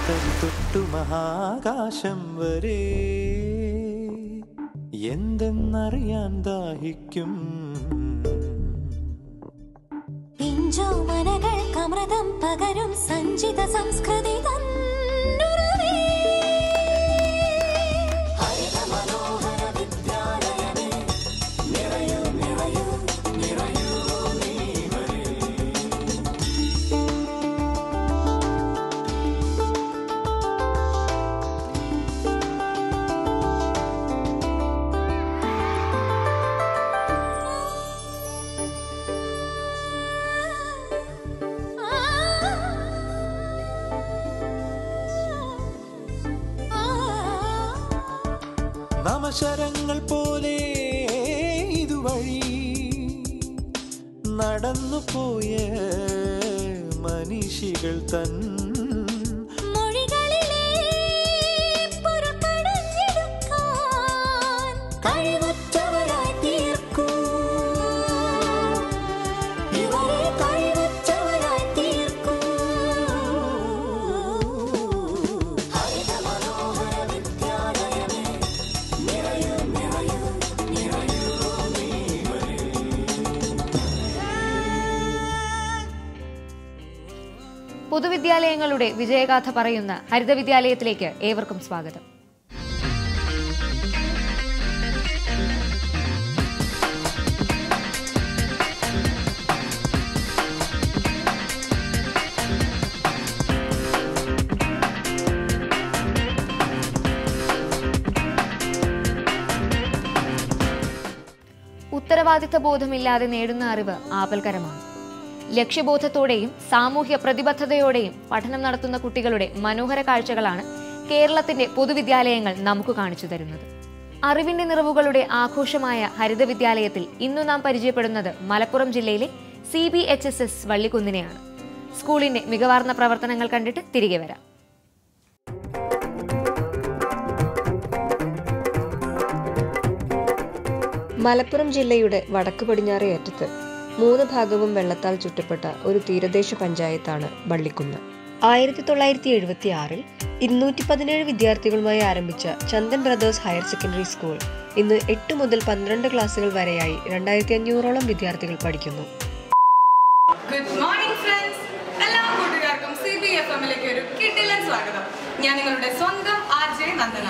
മണൽത്തരി തൊട്ടു മഹാകാശം വരെ എന്തെന്നറിയാൻ ദാഹിക്കും പിഞ്ചോമനകൾക്കമൃതം പകരും സഞ്ചിത സംസ്കൃതി തന്നുറവേ. ഹരിത മനോഹര വിദ്യാലയമേ, നിറയൂ, നിറയൂ, നിറയൂ നീ വരൂ. നമശരങ്ങൾ പോലെ ഇതുവഴി നടന്നു പോയ മനുഷ്യകൾ തൻ മൊഴികളിലെ പുറക്കടഞ്ഞെടുക്കാൻ കഴിവുറ്റവരായി തീർക്കൂ. ഇവരെ കഴിവുറ്റവരായി തീർക്കൂ. ഹരിത മനോഹര വിദ്യാലയമേ, നിറയൂ, നിറയൂ, നിറയൂ നീ വരൂ. പൊതുവിദ്യാലയങ്ങളുടെ വിജയഗാഥ പറയുന്ന ഹരിത വിദ്യാലയത്തിലേക്ക് ഏവർക്കും സ്വാഗതം ഉത്തരവാദിത്ത ബോധമില്ലാതെ നേടുന്ന അറിവ് ആപൽക്കരമാണ് ലക്ഷ്യബോധത്തോടെയും സാമൂഹ്യ പ്രതിബദ്ധതയോടെയും പഠനം നടത്തുന്ന കുട്ടികളുടെ മനോഹര കാഴ്ചകളാണ് കേരളത്തിന്റെ പൊതുവിദ്യാലയങ്ങൾ നമുക്ക് കാണിച്ചു തരുന്നത് അറിവിന്റെ നിറവുകളുടെ ആഘോഷമായ ഹരിത വിദ്യാലയത്തിൽ ഇന്നു നാം പരിചയപ്പെടുന്നത് മലപ്പുറം ജില്ലയിലെ C B H S S വള്ളിക്കുന്നിനെയാണ് സ്കൂളിന്റെ മികവാർന്ന പ്രവർത്തനങ്ങൾ കണ്ടിട്ട് തിരികെ വരാം മലപ്പുറം ജില്ലയുടെ വടക്ക് പടിഞ്ഞാറേ അറ്റത്ത് മൂന്ന് ഭാഗവും വെള്ളത്താൽ ചുറ്റപ്പെട്ട ഒരു തീരദേശ പഞ്ചായത്താണ് വള്ളിക്കുന്ന് ആയിരത്തി തൊള്ളായിരത്തി എഴുപത്തി ആറിൽ ഇരുന്നൂറ്റി പതിനേഴ് വിദ്യാർത്ഥികളുമായി ആരംഭിച്ച Chandan brothers higher secondary school ഇന്ന് എട്ട് മുതൽ പന്ത്രണ്ട് ക്ലാസുകൾ വരെയായി രണ്ടായിരത്തി അഞ്ഞൂറോളം വിദ്യാർത്ഥികൾ പഠിക്കുന്നു ഗുഡ് മോർണിംഗ് ഫ്രണ്ട്സ് എല്ലാ കൂട്ടുകാർക്കും സി ബി എഫ് എമ്മിലേക്ക് ഒരു കിട്ടിലൻ സ്വാഗതം ഞാൻ നിങ്ങളുടെ സ്വന്തം ആർ ജെ നന്ദന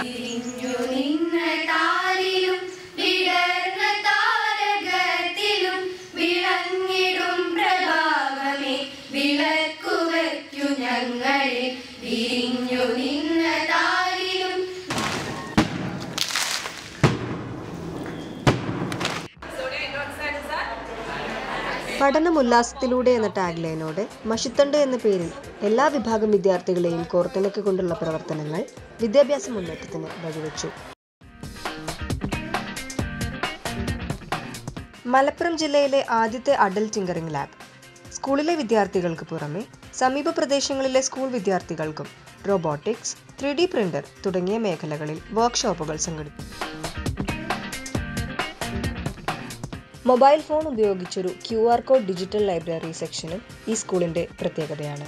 താരിലും വിടർന്ന താരകത്തിലും വിളങ്ങിടും പ്രഭാവമേ വിളക്കുവയ്ക്കു ഞങ്ങളിൽ വിരിഞ്ഞു നിന്ന താരിലും പഠനം ഉല്ലാസത്തിലൂടെ എന്ന ടാഗ് ലൈനോടെ മഷിത്തണ്ട് എന്ന പേരിൽ എല്ലാ വിഭാഗം വിദ്യാർത്ഥികളെയും കോർത്തിണക്കിക്കൊണ്ടുള്ള പ്രവർത്തനങ്ങൾ വിദ്യാഭ്യാസ മുന്നേറ്റത്തിന് വഴിവെച്ചു മലപ്പുറം ജില്ലയിലെ ആദ്യത്തെ അഡൽട്ട് ടിങ്കറിംഗ് ലാബ് സ്കൂളിലെ വിദ്യാർത്ഥികൾക്ക് പുറമെ സമീപ പ്രദേശങ്ങളിലെ സ്കൂൾ വിദ്യാർത്ഥികൾക്കും റോബോട്ടിക്സ് ത്രീ ഡി പ്രിന്റർ തുടങ്ങിയ മേഖലകളിൽ വർക്ക്ഷോപ്പുകൾ സംഘടിപ്പിച്ചു മൊബൈൽ ഫോൺ ഉപയോഗിച്ചൊരു Q R code digital library സെക്ഷനും ഈ സ്കൂളിന്റെ പ്രത്യേകതയാണ്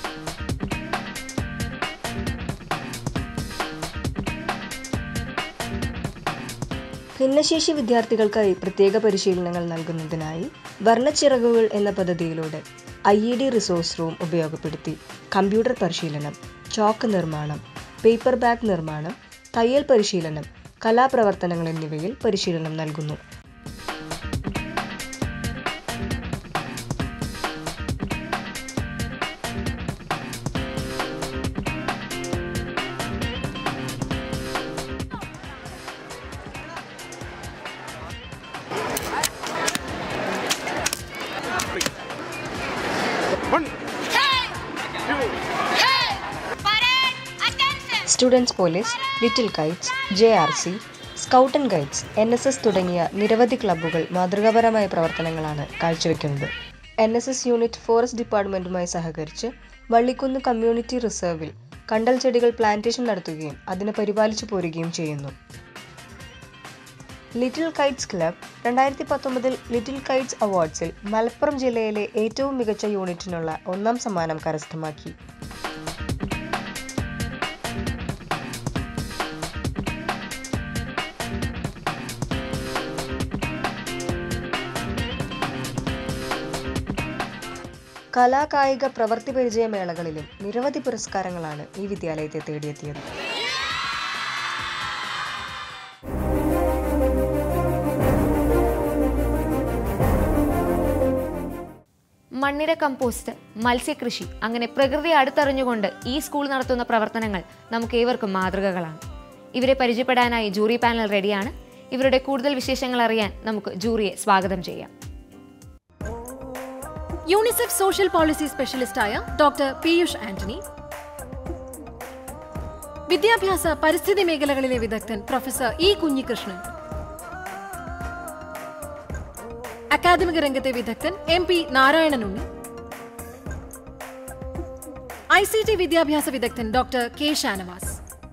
ഭിന്നശേഷി വിദ്യാർത്ഥികൾക്കായി പ്രത്യേക പരിശീലനങ്ങൾ നൽകുന്നതിനായി വർണ്ണച്ചിറകുകൾ എന്ന പദ്ധതിയിലൂടെ I E D resource room ഉപയോഗപ്പെടുത്തി കമ്പ്യൂട്ടർ പരിശീലനം ചോക്ക് നിർമ്മാണം പേപ്പർ ബാഗ് നിർമ്മാണം തയ്യൽ പരിശീലനം കലാപ്രവർത്തനങ്ങൾ എന്നിവയിൽ പരിശീലനം നൽകുന്നു students police little kites J R C scout and guides N S S തുടങ്ങിയ നിരവധി ക്ലബ്ബുകൾ മാതൃകാപരമായ പ്രവർത്തനങ്ങളാണ് കാഴ്ചവെക്കുന്നത് N S S unit forest ഡിപ്പാർട്ട്മെന്റുമായി സഹകരിച്ച് വള്ളിക്കുന്ന് കമ്മ്യൂണിറ്റി റിസർവിൽ കണ്ടൽ ചെടികൾ പ്ലാന്റേഷൻ നടത്തുകയും അതിനെ പരിപാലിച്ചു പോരുകയും ചെയ്യുന്നു ലിറ്റിൽ കൈറ്റ്സ് ക്ലബ് രണ്ടായിരത്തി പത്തൊമ്പതിൽ ലിറ്റിൽ കൈറ്റ്സ് അവാർഡ്സിൽ മലപ്പുറം ജില്ലയിലെ ഏറ്റവും മികച്ച യൂണിറ്റിനുള്ള ഒന്നാം സമ്മാനം കരസ്ഥമാക്കി കലാകായിക പ്രവൃത്തി പരിചയ മേളകളിലും നിരവധി പുരസ്കാരങ്ങളാണ് ഈ വിദ്യാലയത്തെ തേടിയെത്തിയത് മണ്ണിര കമ്പോസ്റ്റ് മത്സ്യകൃഷി അങ്ങനെ പ്രകൃതി അടുത്തറിഞ്ഞുകൊണ്ട് ഈ സ്കൂൾ നടത്തുന്ന പ്രവർത്തനങ്ങൾ നമുക്ക് ഏവർക്കും മാതൃകകളാണ് ഇവരെ പരിചയപ്പെടാനായി ജൂറി പാനൽ റെഡിയാണ് ഇവരുടെ കൂടുതൽ വിശേഷങ്ങൾ അറിയാൻ നമുക്ക് ജൂറിയെ സ്വാഗതം ചെയ്യാം യൂണിസെഫ് സോഷ്യൽ പോളിസി സ്പെഷ്യലിസ്റ്റായ ഡോക്ടർ പീയൂഷ് ആന്റണി വിദ്യാഭ്യാസ പരിസ്ഥിതി മേഖലകളിലെ വിദഗ്ധൻ പ്രൊഫസർ ഇ കുഞ്ഞികൃഷ്ണൻ അക്കാദമിക രംഗത്തെ വിദഗ്ധൻ എം പി നാരായണനുണ്ണി ഐ സി ടി വിദ്യാഭ്യാസ വിദഗ്ധൻ ഡോക്ടർ കെ ഷാനവാസ്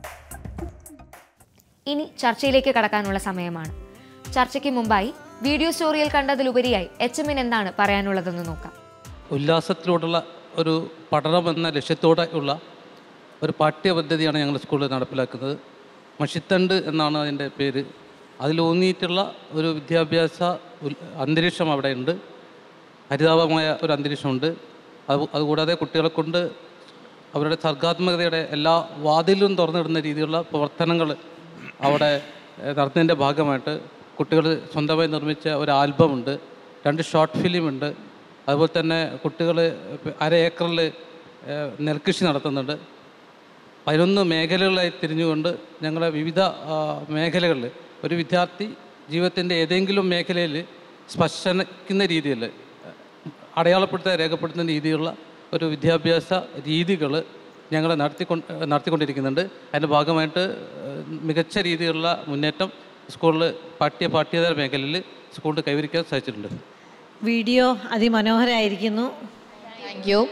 ഇനി ചർച്ചയിലേക്ക് കടക്കാനുള്ള സമയമാണ് ചർച്ചയ്ക്ക് മുമ്പായി വീഡിയോ സ്റ്റോറിയിൽ കണ്ടതിലുപരിയായി എച്ച് എമ്മിന് എന്താണ് പറയാനുള്ളതെന്ന് നോക്കാം ഉല്ലാസത്തിലൂടെയുള്ള ഒരു പഠനം എന്ന ലക്ഷ്യത്തോടെ ഉള്ള ഒരു പാഠ്യപദ്ധതിയാണ് ഞങ്ങൾ സ്കൂളിൽ നടപ്പിലാക്കുന്നത് മഷിത്തണ്ട് എന്നാണ് അതിൻ്റെ പേര് അതിലൂന്നിയിട്ടുള്ള ഒരു വിദ്യാഭ്യാസ ഉൽ- അന്തരീക്ഷം അവിടെ ഉണ്ട് ഹരിതാപമായ ഒരു അന്തരീക്ഷമുണ്ട് അത് അതുകൂടാതെ കുട്ടികളെ കൊണ്ട് അവരുടെ സർഗാത്മകതയുടെ എല്ലാ വാതിലും തുറന്നിടുന്ന രീതിയിലുള്ള പ്രവർത്തനങ്ങൾ അവിടെ ഏഹ്, നടത്തുന്നതിൻ്റെ ഭാഗമായിട്ട് കുട്ടികൾ സ്വന്തമായി നിർമ്മിച്ച ഒരു ആൽബമുണ്ട് രണ്ട് ഷോർട്ട് ഫിലിം ഉണ്ട് അതുപോലെ തന്നെ കുട്ടികൾ അര ഏക്കറിൽ ഏഹ്, നെൽകൃഷി നടത്തുന്നുണ്ട് പതിനൊന്ന് മേഖലകളായി തിരിഞ്ഞുകൊണ്ട് ഞങ്ങളെ വിവിധ മേഖലകളിൽ ഒരു വിദ്യാർത്ഥി ജീവിതത്തിൻ്റെ ഏതെങ്കിലും മേഖലയിൽ സ്പർശിക്കുന്ന രീതിയിൽ അടയാളപ്പെടുത്താൻ രേഖപ്പെടുത്തുന്ന രീതിയിലുള്ള ഒരു വിദ്യാഭ്യാസ രീതികൾ ഞങ്ങൾ നടത്തിക്കൊണ്ട് നടത്തിക്കൊണ്ടിരിക്കുന്നുണ്ട് അതിൻ്റെ ഭാഗമായിട്ട് ഏഹ്, മികച്ച രീതിയിലുള്ള മുന്നേറ്റം സ്കൂളിൽ പാഠ്യ പാഠ്യേതര മേഖലയിൽ സ്കൂളിൽ കൈവരിക്കാൻ സാധിച്ചിട്ടുണ്ട് വീഡിയോ അതിമനോഹരമായിരിക്കുന്നു താങ്ക് യു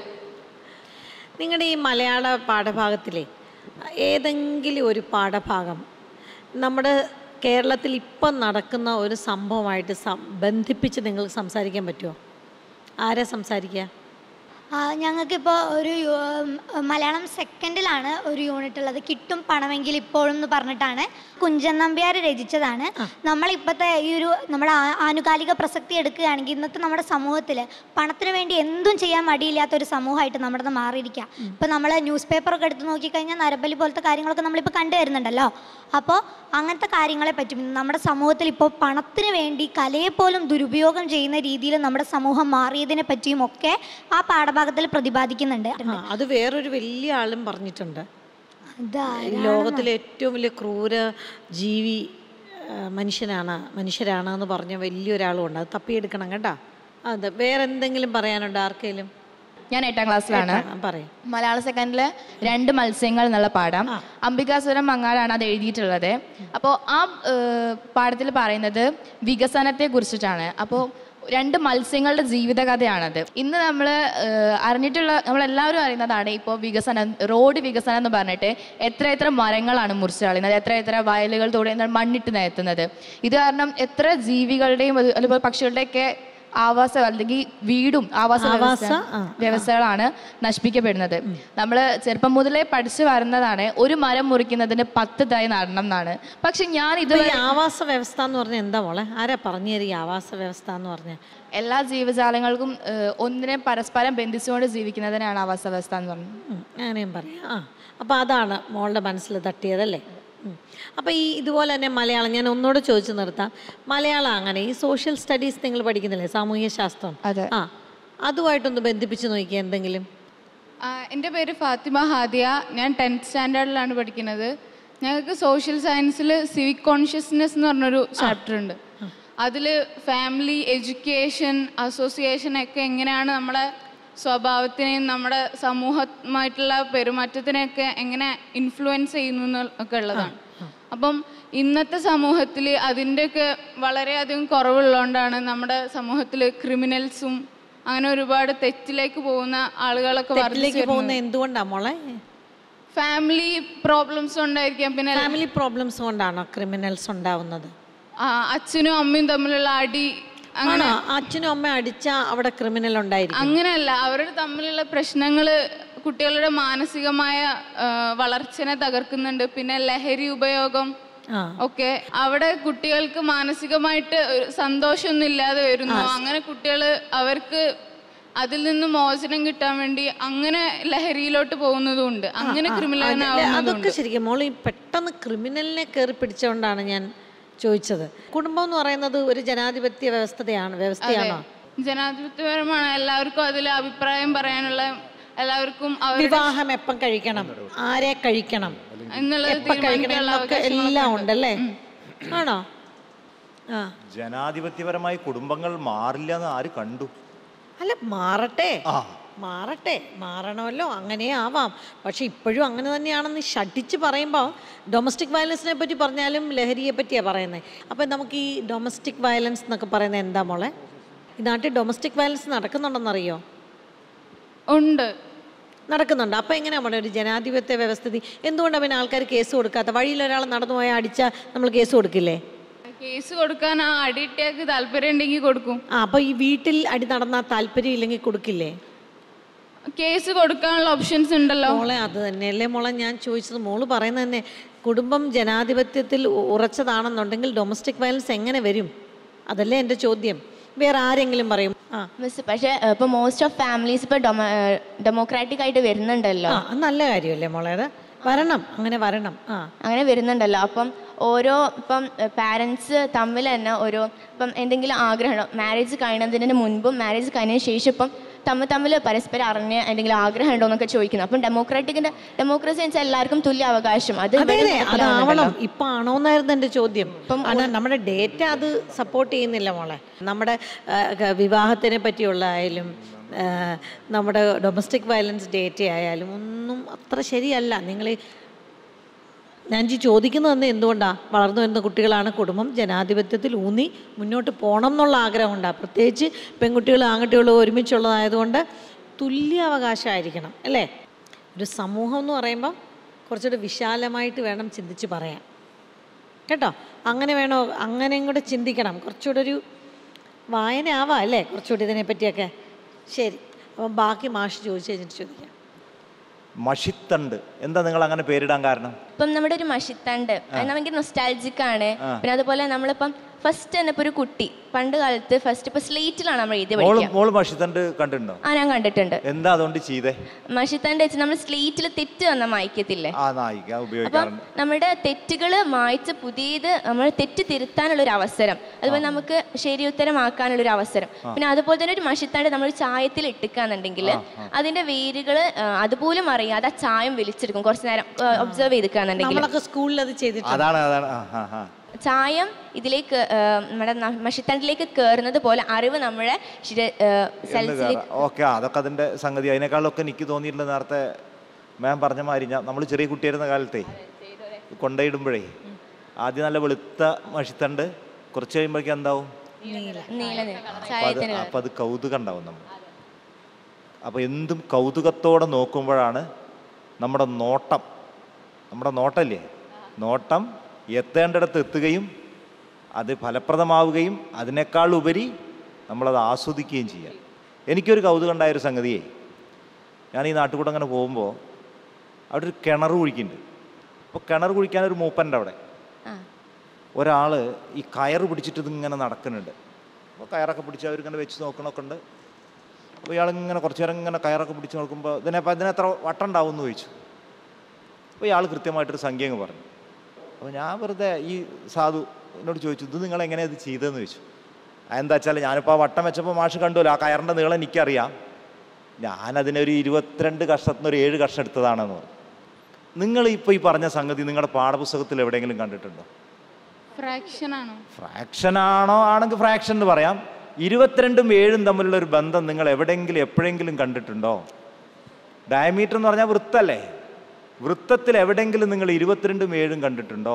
നിങ്ങളുടെ ഈ മലയാള പാഠഭാഗത്തിലെ ഏതെങ്കിലും ഒരു പാഠഭാഗം നമ്മുടെ കേരളത്തിൽ ഇപ്പം നടക്കുന്ന ഒരു സംഭവമായിട്ട് സം ബന്ധിപ്പിച്ച് നിങ്ങൾക്ക് സംസാരിക്കാൻ പറ്റുമോ ആരാ സംസാരിക്കുക ആ, ഞങ്ങൾക്കിപ്പോൾ ഒരു യു- ഉം, മലയാളം സെക്കൻഡിലാണ് ഒരു യൂണിറ്റ് ഉള്ളത് കിട്ടും പണമെങ്കിൽ ഇപ്പോഴും എന്ന് പറഞ്ഞിട്ടാണ് കുഞ്ചൻ നമ്പ്യാർ രചിച്ചതാണ് നമ്മളിപ്പോഴത്തെ ഈ ഒരു നമ്മുടെ ആ- ആനുകാലിക പ്രസക്തി എടുക്കുകയാണെങ്കിൽ ഇന്നത്തെ നമ്മുടെ സമൂഹത്തിൽ പണത്തിന് വേണ്ടി എന്തും ചെയ്യാൻ മടിയില്ലാത്ത ഒരു സമൂഹമായിട്ട് നമ്മുടെ മാറിയിരിക്കുക ഇപ്പം നമ്മൾ ന്യൂസ് പേപ്പറൊക്കെ എടുത്ത് നോക്കിക്കഴിഞ്ഞാൽ നരബലി പോലത്തെ കാര്യങ്ങളൊക്കെ നമ്മളിപ്പോൾ കണ്ടുവരുന്നുണ്ടല്ലോ അപ്പോൾ അങ്ങനത്തെ കാര്യങ്ങളെ പറ്റും നമ്മുടെ സമൂഹത്തിൽ ഇപ്പോൾ പണത്തിന് വേണ്ടി കലയെ പോലും ദുരുപയോഗം ചെയ്യുന്ന രീതിയിൽ നമ്മുടെ സമൂഹം മാറിയതിനെ പറ്റിയും ഒക്കെ ആ പാഠഭാഗത്തിൽ പ്രതിപാദിക്കുന്നുണ്ട് ആ അത് വേറൊരു വലിയ ആളും പറഞ്ഞിട്ടുണ്ട് ഇതാരാണെന്ന് ഈ ലോകത്തിലെ ഏറ്റവും വലിയ ക്രൂര ജീവി ആ, മനുഷ്യനാണ് മനുഷ്യരാണ് എന്ന് പറഞ്ഞ വലിയൊരാളും ഉണ്ട് അത് തപ്പിയെടുക്കണം കേട്ടോ അതെ വേറെ എന്തെങ്കിലും പറയാനുണ്ടോ ആർക്കെങ്കിലും ഞാൻ എട്ടാം ക്ലാസ്സിലാണ് പറയും മലയാള സെക്കൻഡില് രണ്ട് മത്സ്യങ്ങൾ എന്നുള്ള പാഠം അംബികാസുരം മങ്ങാടാണ് അത് എഴുതിയിട്ടുള്ളത് അപ്പോൾ ആ പാഠത്തിൽ പറയുന്നത് വികസനത്തെ കുറിച്ചിട്ടാണ് അപ്പോൾ രണ്ട് മത്സ്യങ്ങളുടെ ജീവിതകഥയാണത് ഇന്ന് നമ്മൾ അറിഞ്ഞിട്ടുള്ള നമ്മളെല്ലാവരും അറിയുന്നതാണ് ഇപ്പോൾ വികസനം റോഡ് വികസനം എന്ന് പറഞ്ഞിട്ട് എത്ര എത്ര മരങ്ങളാണ് മുറിച്ച് കളയുന്നത് എത്ര എത്ര വയലുകൾ തോടെ മണ്ണിട്ട് നിരത്തുന്നത് ഇത് കാരണം എത്ര ജീവികളുടെയും അത് അതുപോലെ പക്ഷികളുടെയൊക്കെ ആവാസ അല്ലെങ്കിൽ വീടും ആവാസ ആവാസ, വ്യവസ്ഥ- ആ, വ്യവസ്ഥകളാണ് നശിപ്പിക്കപ്പെടുന്നത് നമ്മൾ ചെറുപ്പം മുതലേ പഠിച്ചു വരുന്നതാണ് ഒരു മരം മുറിക്കുന്നതിന് പത്ത് തൈ നടണം എന്നാണ് പക്ഷെ ഞാൻ ഇപ്പൊ ഇതുവരെ ഈ ആവാസ വ്യവസ്ഥ എന്ന് പറഞ്ഞാൽ എന്താ മോളെ ആരാ പറഞ്ഞു തരും ഈ ആവാസ വ്യവസ്ഥ എന്ന് പറഞ്ഞാൽ എല്ലാ ജീവജാലങ്ങൾക്കും ഏഹ്, ഒന്നിനെ പരസ്പരം ബന്ധിച്ചുകൊണ്ട് ജീവിക്കുന്നതിനാണ് ആവാസ വ്യവസ്ഥ എന്ന് പറയുന്നത് അങ്ങനെയും പറയാം ആ അപ്പോൾ അതാണ് മോളുടെ മനസ്സിൽ തട്ടിയതല്ലേ ഉം. അപ്പോൾ ഈ ഇതുപോലെ തന്നെ മലയാളം ഞാൻ ഒന്നുകൂടെ ചോദിച്ചു നിർത്താം മലയാളം അങ്ങനെ ഈ സോഷ്യൽ സ്റ്റഡീസ് നിങ്ങൾ പഠിക്കുന്നില്ലേ സാമൂഹ്യ ശാസ്ത്രം അതെ ആ അതുമായിട്ടൊന്ന് ബന്ധിപ്പിച്ച് നോക്കിയാൽ എന്തെങ്കിലും ആ, എൻ്റെ പേര് ഫാത്തിമ ഹാദിയ ഞാൻ ടെൻത്ത് സ്റ്റാൻഡേർഡിലാണ് പഠിക്കുന്നത് ഞങ്ങൾക്ക് സോഷ്യൽ സയൻസിൽ സിവിക് കോൺഷ്യസ്നെസ് എന്ന് പറഞ്ഞൊരു ചാപ്റ്റർ ഉണ്ട് അതിൽ ഫാമിലി എഡ്യൂക്കേഷൻ അസോസിയേഷൻ ഒക്കെ എങ്ങനെയാണ് നമ്മളെ സ്വഭാവത്തിനെയും നമ്മുടെ സമൂഹമായിട്ടുള്ള പെരുമാറ്റത്തിനെയൊക്കെ എങ്ങനെ ഇൻഫ്ലുവൻസ് ചെയ്യുന്നു എന്ന് ഒക്കെ ഉള്ളതാണ് അപ്പം ഇന്നത്തെ സമൂഹത്തിൽ അതിൻ്റെയൊക്കെ വളരെയധികം കുറവുള്ളതുകൊണ്ടാണ് നമ്മുടെ സമൂഹത്തിൽ ക്രിമിനൽസും അങ്ങനെ ഒരുപാട് തെറ്റിലേക്ക് പോകുന്ന ആളുകളൊക്കെ തെറ്റിലേക്ക് പോകുന്ന എന്തുകൊണ്ടാ മോളെ ഫാമിലി പ്രോബ്ലംസ് ഉണ്ടായിരിക്കാം പിന്നെ ഫാമിലി പ്രോബ്ലംസ് കൊണ്ടാണോ ക്രിമിനൽസ് ഉണ്ടാവുന്നത് ആ, അച്ഛനും അമ്മയും തമ്മിലുള്ള അടി അങ്ങനെ ആണോ അച്ഛനും അമ്മയും അടിച്ചാ അവിടെ ക്രിമിനൽ ഉണ്ടായിരിക്കും അങ്ങനെയല്ല അവരുടെ തമ്മിലുള്ള പ്രശ്നങ്ങൾ കുട്ടികളുടെ മാനസികമായ ആ, വളർച്ചനെ തകർക്കുന്നുണ്ട് പിന്നെ ലഹരി ഉപയോഗം ആ. ഒക്കെ അവിടെ കുട്ടികൾക്ക് മാനസികമായിട്ട് ഒരു സന്തോഷമൊന്നും ഇല്ലാതെ വരുന്നു അങ്ങനെ കുട്ടികൾ അവർക്ക് അതിൽ നിന്ന് മോചനം കിട്ടാൻ വേണ്ടി അങ്ങനെ ലഹരിയിലോട്ട് പോകുന്നതും ഉണ്ട് അങ്ങനെ ആ, ആ, ക്രിമിനൽ അതല്ലേ, അതൊക്കെ ശരിക്കും മോൾ ഈ പെട്ടെന്ന് ക്രിമിനലിനെ കയറി പിടിച്ചുകൊണ്ടാണ് ഞാൻ ചോദിച്ചത് കുടുംബം എന്ന് പറയുന്നത് ഒരു ജനാധിപത്യ വ്യവസ്ഥതയാണ് വ്യവസ്ഥയാണോ ജനാധിപത്യപരമാണ് എല്ലാവർക്കും അതിൽ അഭിപ്രായം പറയാനുള്ള എല്ലാവർക്കും അവരുടെ വിവാഹം എപ്പം കഴിക്കണം ആരെ കഴിക്കണം എന്നുള്ളത് എപ്പം കഴിക്കണം തീരുമാനിക്കാനുള്ള എന്നൊക്കെ അവകാശം എല്ലാം നമുക്കുണ്ട്. ഉണ്ടല്ലേ ആണോ ആ ജനാധിപത്യപരമായി കുടുംബങ്ങൾ മാറില്ല എന്ന് ആര് കണ്ടു അല്ല മാറട്ടെ മാറട്ടെ മാറണമല്ലോ അങ്ങനെ ആവാം പക്ഷെ ഇപ്പോഴും അങ്ങനെ തന്നെയാണെന്ന് ഷടിച്ച് പറയുമ്പോൾ ഡൊമസ്റ്റിക് വയലൻസിനെ പറ്റി പറഞ്ഞാലും ലഹരിയെ പറ്റിയാണ് പറയുന്നത് അപ്പം നമുക്ക് ഈ ഡൊമസ്റ്റിക് വയലൻസ് എന്നൊക്കെ പറയുന്നത് എന്താ മോളെ ഈ നാട്ടിൽ ഡൊമസ്റ്റിക് വയലൻസ് നടക്കുന്നുണ്ടെന്നറിയോ ഉണ്ട് നടക്കുന്നുണ്ട് അപ്പം എങ്ങനെയാ മോളെ ഒരു ജനാധിപത്യ വ്യവസ്ഥിതി എന്തുകൊണ്ടാണ് പിന്നെ ആൾക്കാർ കേസ് കൊടുക്കാത്ത വഴിയിൽ ഒരാൾ നടന്നു പോയാൽ അടിച്ചാൽ നമ്മൾ കേസ് കൊടുക്കില്ലേ കേസ് കൊടുക്കാൻ ആ അടിയിട്ടേക്ക് താല്പര്യം ഉണ്ടെങ്കിൽ കൊടുക്കും ആ അപ്പോൾ ഈ വീട്ടിൽ അടി നടന്നാൽ താല്പര്യം ഇല്ലെങ്കിൽ കൊടുക്കില്ലേ കേസ് കൊടുക്കാനുള്ള ഓപ്ഷൻസ് ഉണ്ടല്ലോ മോളെ അത് തന്നെയല്ലേ മോളെ ഞാൻ ചോദിച്ചത് മോള് പറയുന്നത് തന്നെ കുടുംബം ജനാധിപത്യത്തിൽ ഉ- ഉറച്ചതാണെന്നുണ്ടെങ്കിൽ ഡൊമസ്റ്റിക് വയലൻസ് എങ്ങനെ വരും അതല്ലേ എൻ്റെ ചോദ്യം വേറെ ആരെങ്കിലും പറയും ആ മിസ് പക്ഷേ ഇപ്പോൾ മോസ്റ്റ് ഓഫ് ഫാമിലീസ് ഇപ്പോൾ ഡെമോക്രാറ്റിക് ആയിട്ട് വരുന്നുണ്ടല്ലോ ആ അത് നല്ല കാര്യമല്ലേ മോളെ അത് വരണം അങ്ങനെ വരണം ആ അങ്ങനെ വരുന്നുണ്ടല്ലോ അപ്പം ഓരോ ഇപ്പം പാരൻസ് തമ്മിൽ തന്നെ ഓരോ ഇപ്പം എന്തെങ്കിലും ആഗ്രഹം മാരേജ് കഴിയുന്നതിന് മുൻപും മാരേജ് കഴിഞ്ഞതിന് ശേഷം ഇപ്പം തമ്മിൽ തമ്മിൽ പരസ്പരം അറിഞ്ഞ് എന്തെങ്കിലും ആഗ്രഹം ഉണ്ടോ എന്നൊക്കെ ചോദിക്കുന്നു അപ്പം ഡെമോക്രാറ്റിക്കിന്റെ ഡെമോക്രസി വെച്ചാൽ എല്ലാവർക്കും തുല്യ അവകാശം അത് അതെ ഇവിടെ അതെ നടപ്പിലാവുന്നുണ്ടല്ലോ. അതാവണം ഇപ്പൊ ആണോന്നായിരുന്നു എൻ്റെ ചോദ്യം കാരണം നമ്മുടെ ഡേറ്റ അത് സപ്പോർട്ട് ചെയ്യുന്നില്ല മോളെ നമ്മുടെ ആ, ക- വിവാഹത്തിനെ പറ്റിയുള്ള ആയാലും ആ, നമ്മുടെ ഡൊമസ്റ്റിക് വയലൻസ് ഡേറ്റ ആയാലും ഒന്നും അത്ര ശരിയല്ല നിങ്ങൾ ഞാൻ ഈ ചോദിക്കുന്നത് തന്നെ എന്തുകൊണ്ടാണ് വളർന്നു വരുന്ന കുട്ടികളാണ് കുടുംബം ജനാധിപത്യത്തിൽ ഊന്നി മുന്നോട്ട് പോകണം എന്നുള്ള ആഗ്രഹമുണ്ടാണ് പ്രത്യേകിച്ച് പെൺകുട്ടികളും ആൺകുട്ടികളും ഒരുമിച്ചുള്ളതായതുകൊണ്ട് തുല്യ അവകാശമായിരിക്കണം അല്ലേ ഒരു സമൂഹം എന്ന് പറയുമ്പോൾ കുറച്ചുകൂടി വിശാലമായിട്ട് വേണം ചിന്തിച്ച് പറയാൻ കേട്ടോ അങ്ങനെ വേണോ അങ്ങനെയും കൂടെ ചിന്തിക്കണം കുറച്ചുകൂടെ ഒരു വായന ആവാം അല്ലേ കുറച്ചുകൂടി ഇതിനെ പറ്റിയൊക്കെ ശരി അപ്പം ബാക്കി മാഷ് ചോദിച്ചു കഴിഞ്ഞിട്ട് ചോദിക്കാം മഷിത്തണ്ട് എന്താ നിങ്ങൾ അങ്ങനെ പേരിടാൻ കാരണം ഇപ്പം നമ്മുടെ ഒരു മഷിത്തണ്ട് അത് നമുക്ക് നൊസ്റ്റാൾജിക് ആണ് ആ. പിന്നെ അതുപോലെ നമ്മളിപ്പം ഫസ്റ്റ് തന്നെ ഇപ്പൊ ഒരു കുട്ടി പണ്ട് കാലത്ത് ഫസ്റ്റ് ഇപ്പൊ സ്ലേറ്റിലാണ് നമ്മൾ എഴുതി മോള് പഠിക്കുക മോള് മഷിത്തണ്ട് കണ്ടിട്ടുണ്ടോ ആ ഞാൻ കണ്ടിട്ടുണ്ട് എന്താ അതുകൊണ്ട് ചെയ്തേ മഷിത്തണ്ട് വെച്ച് നമ്മൾ സ്ലേറ്റിൽ തെറ്റ് വന്ന മായ്ക്കത്തില്ലേ ആ നായിക അപ്പം ഉപയോഗിക്കാറുണ്ട് നമ്മുടെ തെറ്റുകൾ മായ്ച്ച് പുതിയത് നമ്മൾ തെറ്റ് തിരുത്താനുള്ള ഒരു അവസരം അതുപോലെ നമുക്ക് ശരി ഉത്തരമാക്കാനുള്ള ഒരു അവസരം ആ. പിന്നെ അതുപോലെ തന്നെ ഒരു മഷിത്തണ്ട് നമ്മൾ ചായത്തിൽ ഇട്ടിക്കാന്നുണ്ടെങ്കിൽ ആ, ആ. അതിന്റെ വേരുകൾ അതുപോലും അറിയാതെ ആ ചായം വലിച്ചെടുക്കും കുറച്ച് നേരം ഒബ്സർവ് ചെയ്തിക്കാന്നുണ്ടെങ്കിൽ നമ്മളൊക്കെ സ്കൂളിൽ അത് ചെയ്തിട്ടുണ്ട് അതാണ് അതാണ് ആ ആ ആ ചായം ഇതിലേക്ക് ആ, നമ്മുടെ ന- മഷിത്തണ്ടിലേക്ക് കയറുന്നത് പോലെ അറിവ് നമ്മുടെ സെൽസിൽ ഓക്കെ അതൊക്കെ അതിൻ്റെ സംഗതി അതിനേക്കാളൊക്കെ എനിക്ക് തോന്നിയിട്ടുള്ളത് നേരത്തെ മാം പറഞ്ഞ മാതിരി ഞാൻ നമ്മൾ ചെറിയ കുട്ടിയായിരുന്ന കാലത്തെ കൊണ്ടയിടുമ്പോഴേ ആദ്യം നല്ല വെളുത്ത മഷിത്തണ്ട് കുറച്ച് കഴിയുമ്പോഴേക്കും എന്താവും നീല നിറം. അപ്പം അത് ചായത്തിന് കളർ. അപ്പം അത് കൗതുകം ഉണ്ടാവും നമ്മൾ അപ്പോൾ എന്തും കൗതുകത്തോടെ നോക്കുമ്പോഴാണ് നമ്മുടെ നോട്ടം നമ്മുടെ നോട്ടല്ലേ നോട്ടം എത്തേണ്ടിടത്ത് എത്തുകയും അത് ഫലപ്രദമാവുകയും അതിനേക്കാൾ ഉപരി നമ്മളത് ആസ്വദിക്കുകയും ചെയ്യാം എനിക്കൊരു കൗതുകം ഉണ്ടായൊരു സംഗതിയെ ഞാൻ ഈ നാട്ടിൽ കൂടെ അങ്ങനെ പോകുമ്പോൾ അവിടെ ഒരു കിണർ കുഴിക്കുന്നുണ്ട് അപ്പോൾ കിണർ കുഴിക്കാൻ ഒരു മൂപ്പൻ്റെ അവിടെ ആ. ഒരാൾ ഈ കയറ് പിടിച്ചിട്ട് ഇതിങ്ങനെ നടക്കുന്നുണ്ട് അപ്പോൾ കയറൊക്കെ പിടിച്ച് അവരിങ്ങനെ വെച്ച് നോക്കണമൊക്കെ ഉണ്ട് അപ്പോൾ ഇയാളിങ്ങനെ കുറച്ച് നേരം ഇങ്ങനെ കയറൊക്കെ പിടിച്ച് നോക്കുമ്പോൾ ഇതിനെപ്പോൾ ഇതിനെത്ര വട്ടം ഉണ്ടാവും എന്ന് ചോദിച്ചു അപ്പോൾ ഇയാൾ കൃത്യമായിട്ടൊരു സംഖ്യ അങ്ങ് പറഞ്ഞു അപ്പോൾ ഞാൻ വെറുതെ ഈ സാധു എന്നോട് ചോദിച്ചു ഇത് നിങ്ങൾ എങ്ങനെയാണ് ഇത് ചെയ്തതെന്ന് ചോദിച്ചു അതെന്താ വെച്ചാൽ ഞാനിപ്പോൾ ആ വട്ടം വെച്ചപ്പോൾ മാഷ് കണ്ടുമല്ലോ ആ കയറിൻ്റെ നീളം എനിക്കറിയാം ഞാനതിനൊരു ഇരുപത്തിരണ്ട് കഷ്ണത്തിന് ഒരു ഏഴ് കഷ്ണം എടുത്തതാണെന്ന് പറഞ്ഞു നിങ്ങൾ ഇപ്പോൾ ഈ പറഞ്ഞ സംഗതി നിങ്ങളുടെ പാഠപുസ്തകത്തിൽ എവിടെയെങ്കിലും കണ്ടിട്ടുണ്ടോ ഫ്രാക്ഷൻ ആണോ ഫ്രാക്ഷൻ ആണോ ആണെങ്കിൽ ഫ്രാക്ഷൻ എന്ന് പറയാം ഇരുപത്തിരണ്ടും ഏഴും തമ്മിലുള്ള ഒരു ബന്ധം നിങ്ങൾ എവിടെയെങ്കിലും എപ്പോഴെങ്കിലും കണ്ടിട്ടുണ്ടോ ഡയമീറ്റർ എന്ന് പറഞ്ഞാൽ വൃത്തല്ലേ വൃത്തത്തിൽ എവിടെയെങ്കിലും നിങ്ങൾ ഇരുപത്തിരണ്ടും ഏഴും കണ്ടിട്ടുണ്ടോ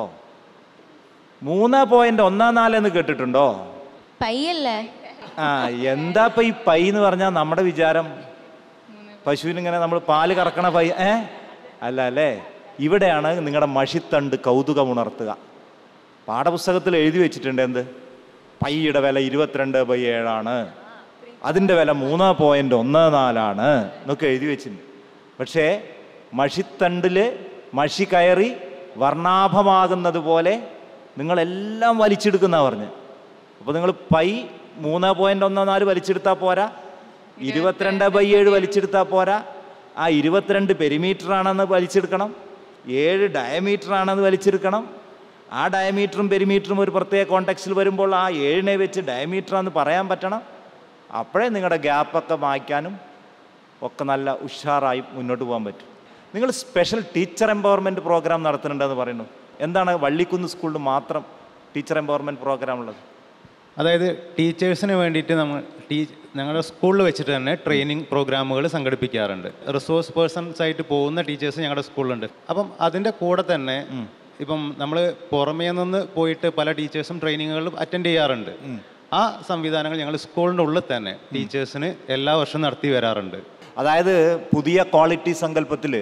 മൂന്ന് പോയിന്റ് ഒന്നാം നാല് എന്ന് കേട്ടിട്ടുണ്ടോ പയ്യല്ലേ ആ എന്താ ഇപ്പൊ ഈ പൈ എന്ന് പറഞ്ഞാൽ നമ്മുടെ വിചാരം പശുവിന് ഇങ്ങനെ നമ്മൾ പാല് കറക്കണ പൈ ഏ അല്ല അല്ലേ ഇവിടെയാണ് നിങ്ങളുടെ മഷിത്തണ്ട് കൗതുകം ഉണർത്തുക പാഠപുസ്തകത്തിൽ എഴുതി വെച്ചിട്ടുണ്ട് എന്ത് പൈയുടെ വില ഇരുപത്തിരണ്ട് ബൈ ഏഴാണ് അതിൻ്റെ വില മൂന്ന് പോയിന്റ് ഒന്ന് നാലാണ് എന്നൊക്കെ എഴുതി വെച്ചിട്ടുണ്ട് പക്ഷേ മഷിത്തണ്ടിൽ മഷി കയറി വർണ്ണാഭമാകുന്നത് പോലെ നിങ്ങളെല്ലാം വലിച്ചെടുക്കുന്ന പറഞ്ഞ് അപ്പോൾ നിങ്ങൾ പൈ മൂന്ന് പോയിന്റ് ഒന്ന് നാല് വലിച്ചെടുത്താൽ പോരാ ഇരുപത്തിരണ്ട് ബൈ ഏഴ് വലിച്ചെടുത്താൽ പോരാ ആ ഇരുപത്തിരണ്ട് പെരിമീറ്റർ ആണെന്ന് വലിച്ചെടുക്കണം ഏഴ് ഡയമീറ്റർ ആണെന്ന് വലിച്ചെടുക്കണം ആ ഡയമീറ്ററും പെരിമീറ്ററും ഒരു പ്രത്യേക കോണ്ടെക്സ്റ്റിൽ വരുമ്പോൾ ആ ഏഴിനെ വെച്ച് ഡയമീറ്റർ ആണെന്ന് പറയാൻ പറ്റണം അപ്പോഴേ നിങ്ങളുടെ ഗ്യാപ്പൊക്കെ മായ്ക്കാനും ഒക്കെ നല്ല ഉഷാറായി മുന്നോട്ട് പോകാൻ പറ്റും നിങ്ങൾ സ്പെഷ്യൽ ടീച്ചർ എംപവർമെൻറ്റ് പ്രോഗ്രാം നടത്തുന്നുണ്ടെന്ന് പറയുന്നു എന്താണ് വള്ളിക്കുന്ന് സ്കൂളിൽ മാത്രം ടീച്ചർ എംപവർമെൻറ്റ് പ്രോഗ്രാം ഉള്ളത് അതായത് ടീച്ചേഴ്സിന് വേണ്ടിയിട്ട് നമ്മൾ ടീ ഞങ്ങളുടെ സ്കൂളിൽ വെച്ചിട്ട് തന്നെ ട്രെയിനിങ് പ്രോഗ്രാമുകൾ സംഘടിപ്പിക്കാറുണ്ട് റിസോഴ്സ് പേഴ്സൺസ് ആയിട്ട് പോകുന്ന ടീച്ചേഴ്സ് ഞങ്ങളുടെ സ്കൂളിലുണ്ട് അപ്പം അതിൻ്റെ കൂടെ തന്നെ ഇപ്പം നമ്മൾ പുറമേ നിന്ന് പോയിട്ട് പല ടീച്ചേഴ്സും ട്രെയിനിങ്ങുകളിൽ അറ്റൻഡ് ചെയ്യാറുണ്ട് ആ സംവിധാനങ്ങൾ ഞങ്ങൾ സ്കൂളിൻ്റെ ഉള്ളിൽ തന്നെ ടീച്ചേഴ്സിന് എല്ലാ വർഷവും നടത്തി വരാറുണ്ട് അതായത് പുതിയ ക്വാളിറ്റി സങ്കല്പത്തിൽ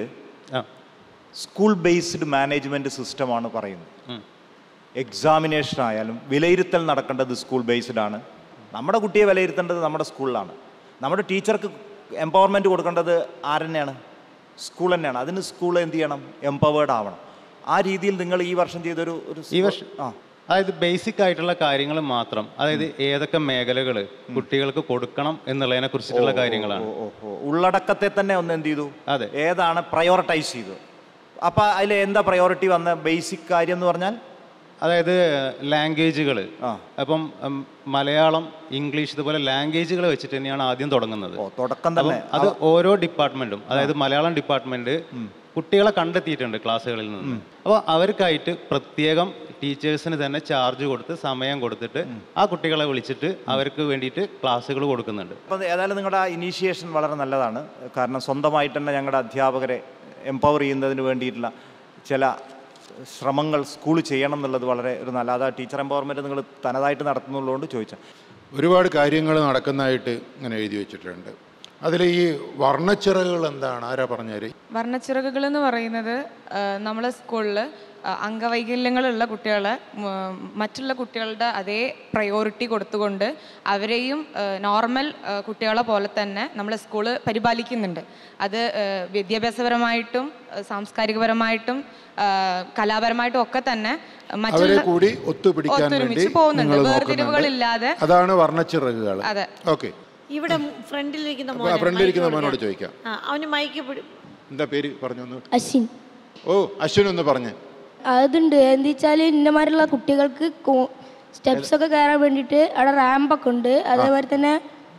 സ്കൂൾ ബേസ്ഡ് മാനേജ്മെൻറ്റ് സിസ്റ്റമാണ് പറയുന്നത് എക്സാമിനേഷൻ ആയാലും വിലയിരുത്തൽ നടക്കേണ്ടത് സ്കൂൾ ബേസ്ഡ് ആണ് നമ്മുടെ കുട്ടിയെ വിലയിരുത്തേണ്ടത് നമ്മുടെ സ്കൂളിലാണ് നമ്മുടെ ടീച്ചർക്ക് എംപവർമെൻറ്റ് കൊടുക്കേണ്ടത് ആരെന്നെയാണ് സ്കൂൾ തന്നെയാണ് അതിന് സ്കൂൾ എന്ത് ചെയ്യണം എംപവേർഡ് ആവണം ആ രീതിയിൽ നിങ്ങൾ ഈ വർഷം ചെയ്തൊരു ഒരു ഈ വർഷം അതായത് ബേസിക് ആയിട്ടുള്ള കാര്യങ്ങൾ മാത്രം അതായത് ഏതൊക്കെ മേഖലകൾ കുട്ടികൾക്ക് കൊടുക്കണം എന്നുള്ളതിനെ കുറിച്ചിട്ടുള്ള കാര്യങ്ങളാണ് ഉള്ളടക്കത്തെ തന്നെ ഒന്ന് എന്ത് ചെയ്തു അതെ ഏതാണ് പ്രയോറിറ്റൈസ് ചെയ്തു അപ്പം അതിൽ എന്താ പ്രയോറിറ്റി വന്ന ബേസിക് കാര്യം എന്ന് പറഞ്ഞാൽ അതായത് ലാംഗ്വേജുകൾ അപ്പം ഉം, മലയാളം ഇംഗ്ലീഷ് ഇതുപോലെ ലാംഗ്വേജുകൾ വെച്ചിട്ട് തന്നെയാണ് ആദ്യം തുടങ്ങുന്നത് തുടക്കം അപ്പം അത് ഓരോ ഡിപ്പാർട്ട്മെന്റും അതായത് മലയാളം ഡിപ്പാർട്ട്മെന്റ് കുട്ടികളെ കണ്ടെത്തിയിട്ടുണ്ട് ക്ലാസ്സുകളിൽ നിന്ന് അപ്പോൾ അവർക്കായിട്ട് പ്രത്യേകം ടീച്ചേഴ്സിന് തന്നെ ചാർജ് കൊടുത്ത് സമയം കൊടുത്തിട്ട് ആ കുട്ടികളെ വിളിച്ചിട്ട് അവർക്ക് വേണ്ടിയിട്ട് ക്ലാസ്സുകൾ കൊടുക്കുന്നുണ്ട് അപ്പം ഏതായാലും നിങ്ങളുടെ ഇനീഷ്യേഷൻ വളരെ നല്ലതാണ് കാരണം സ്വന്തമായിട്ട് തന്നെ ഞങ്ങളുടെ അധ്യാപകരെ എംപവർ ചെയ്യുന്നതിന് വേണ്ടിയിട്ടുള്ള ചില ശ്രമങ്ങൾ സ്കൂൾ ചെയ്യണം എന്നുള്ളത് വളരെ ഒരു നല്ല അതാ ടീച്ചർ എംപവർമെൻറ്റ് നിങ്ങൾ തനതായിട്ട് നടത്തുന്നുള്ളതുകൊണ്ട് ചോദിച്ചാൽ ഒരുപാട് കാര്യങ്ങൾ നടക്കുന്നതായിട്ട് ഇങ്ങനെ എഴുതി വെച്ചിട്ടുണ്ട് അതിൽ ഈ വർണ്ണച്ചിറകുകൾ എന്താണ് ആരാ പറഞ്ഞാൽ വർണ്ണച്ചിറകുകൾ എന്ന് പറയുന്നത് ആ, നമ്മളെ സ്കൂളിൽ അംഗവൈകല്യങ്ങളുള്ള കുട്ടികളെ ഉം, മറ്റുള്ള കുട്ടികളുടെ അതേ പ്രയോറിറ്റി കൊടുത്തുകൊണ്ട് അവരെയും നോർമൽ കുട്ടികളെ പോലെ തന്നെ നമ്മളെ സ്കൂള് പരിപാലിക്കുന്നുണ്ട് അത് ആ, വിദ്യാഭ്യാസപരമായിട്ടും ആ, സാംസ്കാരികപരമായിട്ടും ആ, കലാപരമായിട്ടും ഒക്കെ തന്നെ അവരെ കൂടി ഒത്തുപിടിക്കാൻ വേണ്ടി ഒത്തൊരുമിച്ച് പോകുന്നുണ്ട് നിങ്ങൾ വേർതിരിവുകളില്ലാതെ നോക്കുന്നുണ്ട് അതാണ് വർണ്ണച്ചിറകുകൾ അതെ ഓക്കെ ഇവിടെ ഫ്രണ്ടിലിരിക്കുന്ന അപ്പൊ മോനെ ഫ്രണ്ടിലിരിക്കുന്ന മൈക്ക് മോനോട് കൊടുക്കാം. ചോദിക്കാം. ആ, അവന് മൈക്ക് പിടി എന്താ പേര് പറഞ്ഞു ഒന്ന് അശ്വിൻ ഓ അശ്വിൻ ഒന്ന് പറഞ്ഞ് അതുണ്ട് എന്താ വെച്ചാൽ ഇന്നമാരുള്ള കുട്ടികൾക്ക് സ്റ്റെപ്സ് ഒക്കെ കയറാൻ വേണ്ടിയിട്ട് അവിടെ റാമ്പൊക്കെ ഉണ്ട് അതേമാതിരി തന്നെ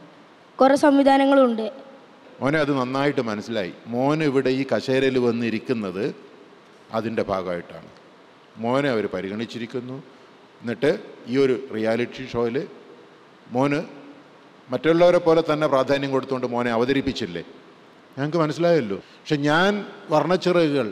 കുറേ സംവിധാനങ്ങളും ഉണ്ട് മോനെ അത് നന്നായിട്ട് മനസ്സിലായി മോൻ ഇവിടെ ഈ കസേരയിൽ വന്നിരിക്കുന്നത് അതിൻ്റെ ഭാഗമായിട്ടാണ് മോനെ അവർ പരിഗണിച്ചിരിക്കുന്നു എന്നിട്ട് ഈ ഒരു റിയാലിറ്റി ഷോയിൽ മോന് മറ്റുള്ളവരെ പോലെ തന്നെ പ്രാധാന്യം കൊടുത്തുകൊണ്ട് മോനെ അവതരിപ്പിച്ചില്ലേ ഞങ്ങൾക്ക് മനസ്സിലായല്ലോ പക്ഷെ ഞാൻ വർണ്ണച്ചിറകുകൾ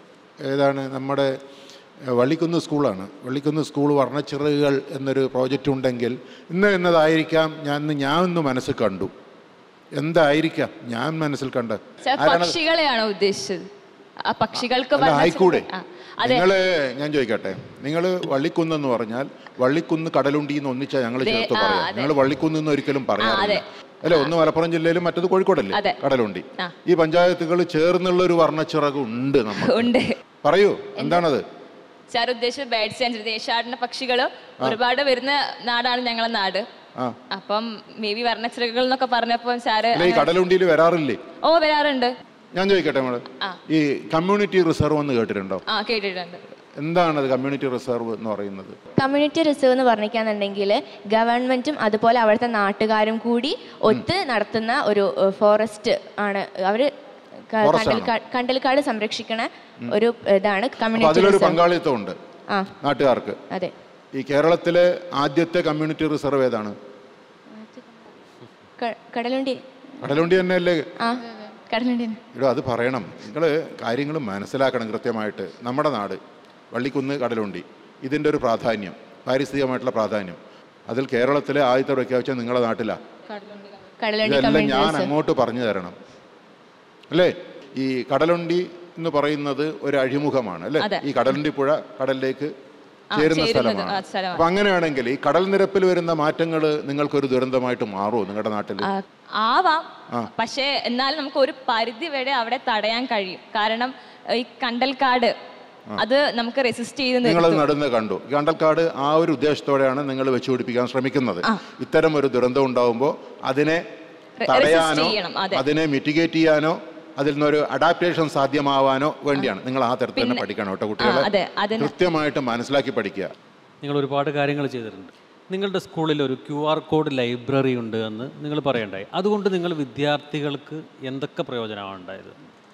ഏതാണ് നമ്മുടെ ഏഹ്, വള്ളിക്കുന്ന് സ്കൂളാണ് വള്ളിക്കുന്ന് സ്കൂൾ വർണ്ണച്ചിറകുകൾ എന്നൊരു പ്രോജക്റ്റ് ഉണ്ടെങ്കിൽ ഇന്ന് എന്നതായിരിക്കാം ഞാൻ ഇന്ന് ഞാൻ ഒന്ന് മനസ്സിൽ കണ്ടു എന്തായിരിക്കാം ഞാൻ മനസ്സിൽ കണ്ട സാർ ആരാണ് പക്ഷികളെയാണോ ഉദ്ദേശിച്ചത് ആ പക്ഷികൾക്ക് അല്ല വർണ്ണ ആയിക്കൂടെ ആ, അതെ നിങ്ങൾ ഞാൻ ചോദിക്കട്ടെ നിങ്ങൾ വള്ളിക്കുന്ന് എന്ന് പറഞ്ഞാൽ വള്ളിക്കുന്ന് കടലുണ്ടി എന്ന് ഒന്നിച്ചാ ഞങ്ങൾ ദേ, ചേർത്ത് ആ, പറയാം അതെ. നിങ്ങൾ വള്ളിക്കുന്ന് എന്ന് ഒരിക്കലും പറയാറില്ല അതെ. അല്ലെ ഒന്ന് മലപ്പുറം ജില്ലയിലും മറ്റത് കോഴിക്കോടല്ലേ അതെ. കടലുണ്ടി ആ. ഈ പഞ്ചായത്തുകൾ ചേർന്നുള്ള ഒരു വർണ്ണച്ചിറക് ഉണ്ട് നമ്മൾ ഉണ്ട് പറയൂ എന്താണത് സാർ ഉദ്ദേശിച്ചത് ബേഡ്സ് ആൻഡ് ദേശാടന പക്ഷികൾ ഒരുപാട് വരുന്ന നാടാണ് ഞങ്ങളെ നാട് ആ അപ്പം മേ ബി വർണ്ണച്ചിറകുകൾ എന്നൊക്കെ പറഞ്ഞപ്പോൾ സാറ് അല്ല ഈ കടലുണ്ടിയിൽ വരാറില്ലേ ഓ വരാറുണ്ട് ഞാൻ ചോദിക്കട്ടെ നമ്മള് ആ. ഈ കമ്മ്യൂണിറ്റി റിസർവ് എന്ന് കേട്ടിട്ടുണ്ടോ ആ കേട്ടിട്ടുണ്ട് എന്താണത് കമ്മ്യൂണിറ്റി റിസർവ് എന്ന് പറയുന്നത് കമ്മ്യൂണിറ്റി റിസർവ് എന്ന് പറഞ്ഞിരിക്കുകയാണെന്നുണ്ടെങ്കിൽ ഗവൺമെന്റും അതുപോലെ അവിടുത്തെ നാട്ടുകാരും കൂടി ഒത്ത് നടത്തുന്ന ഒരു ഫോറസ്റ്റ് ആണ് അവര് ക- Forest ആണോ? കണ്ടൽക്കാട് കണ്ടൽക്കാട് സംരക്ഷിക്കണ ഒരു ഇതാണ് അപ്പൊ കമ്മ്യൂണിറ്റി അതിലൊരു റിസർവ് പങ്കാളിത്തം ഉണ്ട് ആ നാട്ടുകാർക്ക് അതെ ഈ കേരളത്തിലെ ആദ്യത്തെ കമ്മ്യൂണിറ്റി റിസർവ് ഏതാണ് ക- കടലുണ്ടി കടലുണ്ടി തന്നെയല്ലേ ആ കടലുണ്ടി തന്നെ. ഇവിടെ അത് പറയണം നിങ്ങൾ കാര്യങ്ങൾ മനസ്സിലാക്കണം കൃത്യമായിട്ട് നമ്മുടെ നാട് വള്ളിക്കുന്ന് കടലുണ്ടി ഇതിൻ്റെ ഒരു പ്രാധാന്യം പാരിസ്ഥിതികമായിട്ടുള്ള പ്രാധാന്യം അതിൽ കേരളത്തിലെ ആദ്യത്തെ പ്രഖ്യാപിച്ച നിങ്ങളുടെ നാട്ടിലാണ് കടലുണ്ടി ഇതെല്ലാം കമ്മ്യൂണിറ്റി ഞാൻ റിസർവ് അങ്ങോട്ട് പറഞ്ഞു തരണം അല്ലേ ഈ കടലുണ്ടി എന്ന് പറയുന്നത് ഒരു അഴിമുഖമാണ് അല്ലേ അതെ. ഈ കടലുണ്ടി പുഴ കടലിലേക്ക് ആ, ചേരുന്ന ചേരുന്നത് സ്ഥലമാണ് ആ, സ്ഥലമാണ്. അപ്പൊ അങ്ങനെയാണെങ്കിൽ ഈ കടൽ നിരപ്പിൽ വരുന്ന മാറ്റങ്ങൾ നിങ്ങൾക്കൊരു ദുരന്തമായിട്ട് മാറുമോ നിങ്ങളുടെ നാട്ടിൽ ആ, ആവാം ആ. പക്ഷേ എന്നാലും നമുക്ക് ഒരു പരിധി വരെ അവിടെ തടയാൻ കഴിയും കാരണം ഈ കണ്ടൽക്കാട് അത് നമുക്ക് റെസിസ്റ്റ് ചെയ്ത് നിങ്ങളത് നിർത്തും നടുന്നത് കണ്ടു കണ്ടൽക്കാട് ആ ഒരു ഉദ്ദേശത്തോടെയാണ് നിങ്ങൾ വെച്ചുപിടിപ്പിക്കാൻ ശ്രമിക്കുന്നത് ആ. ഇത്തരം ഒരു ദുരന്തം ഉണ്ടാകുമ്പോൾ അതിനെ resist തടയാനോ ചെയ്യണം അതെ അതിനെ മിറ്റിഗേറ്റ് ചെയ്യാനോ അതിൽ നിന്നൊരു അഡാപ്റ്റേഷൻ സാധ്യമാവാനോ വേണ്ടിയാണ് നിങ്ങൾ ആ തരത്തിൽ തന്നെ പഠിക്കണം കേട്ടോ കുട്ടികളെ അതെ, അതിന് കൃത്യമായിട്ട് മനസ്സിലാക്കി പഠിക്കുക നിങ്ങൾ ഒരുപാട് കാര്യങ്ങൾ ചെയ്തിട്ടുണ്ട് നിങ്ങളുടെ സ്കൂളിൽ ഒരു ക്യു ആർ കോഡ് ലൈബ്രറി ഉണ്ട് എന്ന് നിങ്ങൾ പറയണ്ടായി അതുകൊണ്ട് നിങ്ങൾ വിദ്യാർത്ഥികൾക്ക് എന്തൊക്കെ പ്രയോജനമാണ് ഉണ്ടായത്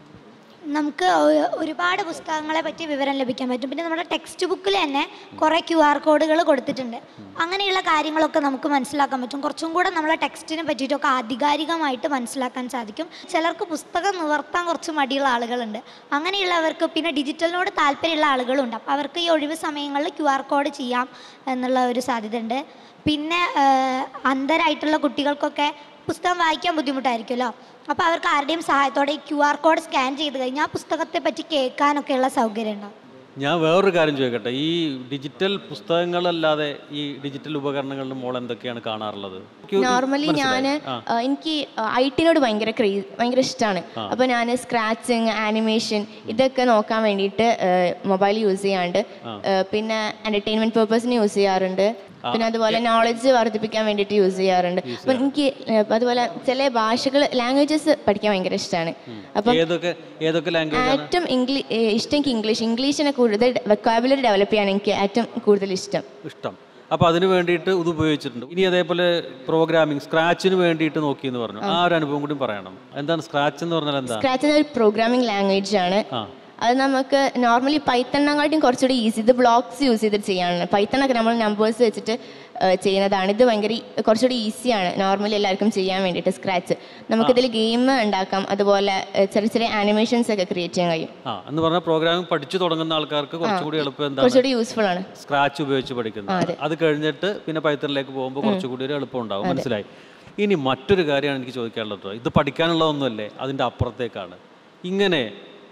നമുക്ക് ഒ- ഒരുപാട് പുസ്തകങ്ങളെ പറ്റി വിവരം ലഭിക്കാൻ പറ്റും പിന്നെ നമ്മുടെ ടെക്സ്റ്റ് ബുക്കിൽ തന്നെ കുറേ ക്യു ആർ കോഡുകൾ കൊടുത്തിട്ടുണ്ട് അങ്ങനെയുള്ള കാര്യങ്ങളൊക്കെ നമുക്ക് മനസ്സിലാക്കാൻ പറ്റും കുറച്ചും കൂടെ നമ്മളെ ടെക്സ്റ്റിനെ പറ്റിയിട്ടൊക്കെ ആധികാരികമായിട്ട് മനസ്സിലാക്കാൻ സാധിക്കും ചിലർക്ക് പുസ്തകം നിവർത്താൻ കുറച്ച് മടിയുള്ള ആളുകളുണ്ട് അങ്ങനെയുള്ളവർക്ക് പിന്നെ ഡിജിറ്റലിനോട് താല്പര്യമുള്ള ആളുകളുണ്ട് അപ്പോൾ അവർക്ക് ഈ ഒഴിവ് സമയങ്ങളിൽ ക്യു ആർ കോഡ് ചെയ്യാം എന്നുള്ള ഒരു സാധ്യതയുണ്ട് പിന്നെ ആഹ്, അന്ധരായിട്ടുള്ള കുട്ടികൾക്കൊക്കെ പുസ്തകം വായിക്കാൻ ബുദ്ധിമുട്ടായിരിക്കുമല്ലോ അപ്പോൾ അവർക്ക് ആരുടെയും സഹായത്തോടെ ഈ ക്യു ആർ കോഡ് സ്കാൻ ചെയ്ത് കഴിഞ്ഞാൽ ആ പുസ്തകത്തെ പറ്റി കേൾക്കാനൊക്കെയുള്ള സൗകര്യം ഉണ്ടാവും ഞാൻ വേറൊരു കാര്യം ചോദിക്കട്ടെ ഈ ഡിജിറ്റൽ പുസ്തകങ്ങളല്ലാതെ ഈ ഡിജിറ്റൽ ഉപകരണങ്ങളിൽ മോൾ എന്തൊക്കെയാണ് കാണാറുള്ളത് എനിക്ക് നോർമലി ഞാൻ മനസ്സിലായി. ആ. എനിക്ക് ഐ ടിനോട് ഭയങ്കര ക്രേസ് ഭയങ്കര ഇഷ്ടമാണ് ആ. അപ്പോൾ ഞാൻ സ്ക്രാച്ചിങ് ആനിമേഷൻ ഇതൊക്കെ നോക്കാൻ വേണ്ടിയിട്ട് മൊബൈൽ യൂസ് ചെയ്യാറുണ്ട് ആ. ഏഹ് പിന്നെ എൻ്റർടൈൻമെൻറ്റ് പേർപ്പസിന് യൂസ് ചെയ്യാറുണ്ട് ആ. പിന്നെ അതുപോലെ നോളജ് വർദ്ധിപ്പിക്കാൻ വേണ്ടിയിട്ട് യൂസ് ചെയ്യാറുണ്ട് Use അപ്പം എനിക്ക് ഏഹ് അതുപോലെ ചില ഭാഷകൾ ലാംഗ്വേജസ് പഠിക്കാൻ ഭയങ്കര ഇഷ്ടമാണ് അപ്പം ഏതൊക്കെ ഏതൊക്കെ ലാംഗ്വേജ് ആണ് ഏറ്റവും ഇംഗ്ലീഷ് ഇഷ്ടം എനിക്ക് ഇംഗ്ലീഷ് ഇംഗ്ലീഷിനെ കൂടുതൽ വെക്കാബുലറി ഡെവലപ്പ് ചെയ്യാൻ എനിക്ക് ഏറ്റവും കൂടുതൽ ഇഷ്ടം ഇഷ്ടം അപ്പോൾ അതിന് വേണ്ടിയിട്ട് ഇത് ഉപയോഗിച്ചിട്ടുണ്ട് ഇനി അതേപോലെ പ്രോഗ്രാമിംഗ് സ്ക്രാച്ചിന് വേണ്ടിയിട്ട് നോക്കി എന്ന് പറഞ്ഞു ആ ഒരു അനുഭവം കൂടി പറയണം എന്താണ് സ്ക്രാച്ച് എന്ന് പറഞ്ഞാൽ എന്താ സ്ക്രാച്ച് എന്ന ഒരു പ്രോഗ്രാമിംഗ് ലാംഗ്വേജ് ആണ് ആ അത് നമുക്ക് നോർമലി പൈത്തണിനെക്കാട്ടിയും കുറച്ചുകൂടി ഈസി ഇത് ബ്ലോക്സ് യൂസ് ചെയ്തിട്ട് ചെയ്യാനാണ് പൈത്തണൊക്കെ നമ്മൾ നമ്പേഴ്സ് വെച്ചിട്ട് ഏഹ്, ചെയ്യുന്നതാണ് ഇത് ഭയങ്കര ഈ- കുറച്ചുകൂടി ഈസിയാണ് നോർമലി എല്ലാവർക്കും ചെയ്യാൻ വേണ്ടിയിട്ട് സ്ക്രാച്ച് നമുക്കിതിൽ ഗെയിം ഉണ്ടാക്കാം അതുപോലെ ഏഹ്, ചെറിയ ചെറിയ ആനിമേഷൻസ് ഒക്കെ ക്രിയേറ്റ് ചെയ്യാൻ കഴിയും ആ എന്ന് പറഞ്ഞാൽ പ്രോഗ്രാമിംഗ് പഠിച്ചു തുടങ്ങുന്ന ആൾക്കാർക്ക് കുറച്ചുകൂടി എളുപ്പം എന്താണ് കുറച്ചുകൂടി യൂസ്ഫുൾ ആണ് സ്ക്രാച്ച് ഉപയോഗിച്ച് ആ, പഠിക്കുന്നത് അതെ. അത് കഴിഞ്ഞിട്ട് പിന്നെ പൈത്തണിലേക്ക് പോകുമ്പോൾ ഉം. കുറച്ചുകൂടി ഒരു എളുപ്പം ഉണ്ടാവും അതെ. മനസ്സിലായി ഇനി മറ്റൊരു കാര്യമാണ് എനിക്ക് ചോദിക്കാനുള്ളത് കേട്ടോ. ഇത് പഠിക്കാനുള്ളതൊന്നുമല്ലേ അതിൻ്റെ അപ്പുറത്തേക്കാണ് ഇങ്ങനെ